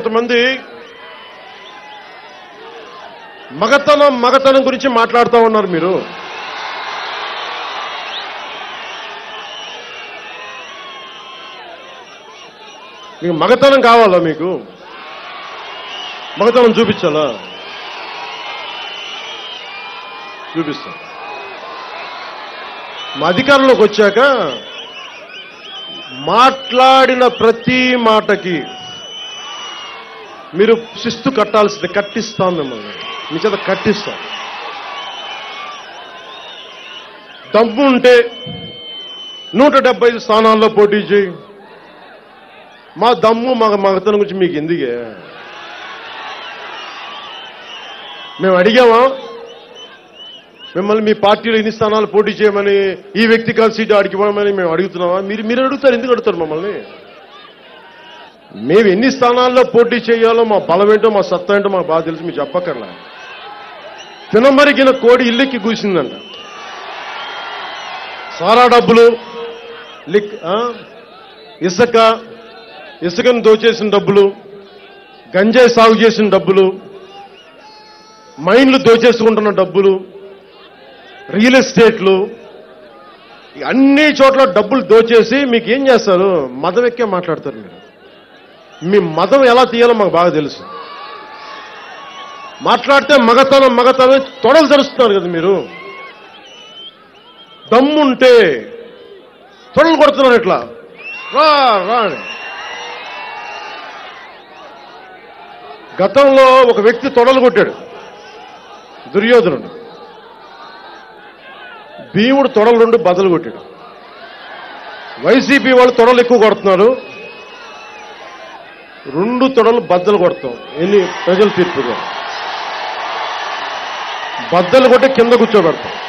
కొంతమంది మగతనం మగతనం గురించి మాట్లాడుతూ ఉన్నారు మీరు మీకు మగతనం కావాలా మీకు మగతనం చూపించాలా చూపిస్తాం మా అధికారంలోకి వచ్చాక మాట్లాడిన ప్రతి మాటకి మీరు శిస్తు కట్టాల్సింది కట్టిస్తాం మిమ్మల్ని మీ చేత కట్టిస్తాం దమ్ము ఉంటే నూట డెబ్బై ఐదు స్థానాల్లో పోటీ చేయి మా దమ్ము మగ మగతనం గురించి మీకు ఎందుకే మేము అడిగామా మిమ్మల్ని మీ పార్టీలో ఎన్ని స్థానాలు పోటీ చేయమని ఈ వ్యక్తి కాదు సీటు అడిగిపోమని మేము అడుగుతున్నామా మీరు మీరు అడుగుతారు ఎందుకు అడుగుతారు మమ్మల్ని మేము ఎన్ని స్థానాల్లో పోటీ చేయాలో మా బలం ఏంటో మా సత్తా ఏంటో మాకు బాగా తెలుసు మీరు చెప్పక్కర్లా తినమరిగిన కోడి ఇల్లెక్కి కూసిందంట సారా డబ్బులు లిక్ ఆ? ఇసుక ఇసుకను దోచేసిన డబ్బులు గంజాయి సాగు చేసిన డబ్బులు మైన్లు దోచేసుకుంటున్న డబ్బులు రియల్ ఎస్టేట్లు ఈ అన్ని చోట్ల డబ్బులు దోచేసి మీకు ఏం చేస్తారు మదం ఎక్కే మాట్లాడతారు మీరు మీ మదం ఎలా తీయాలో మాకు బాగా తెలుసు మాట్లాడితే మగతనం మగతనం తొడలు తెరుస్తున్నారు కదా మీరు దమ్ముంటే తొడలు కొడుతున్నారు ఇట్లా రా రా అని. గతంలో ఒక వ్యక్తి తొడలు కొట్టాడు దుర్యోధనుడు భీముడు తొడలు రెండు బదులు కొట్టాడు వైసీపీ వాళ్ళు తొడలు ఎక్కువ కొడుతున్నారు రెండు తొడలు బద్దలు కొడతాం ఎన్ని ప్రజల తీర్పుగా బద్దలు కొట్టి కింద కూర్చోబెడతాం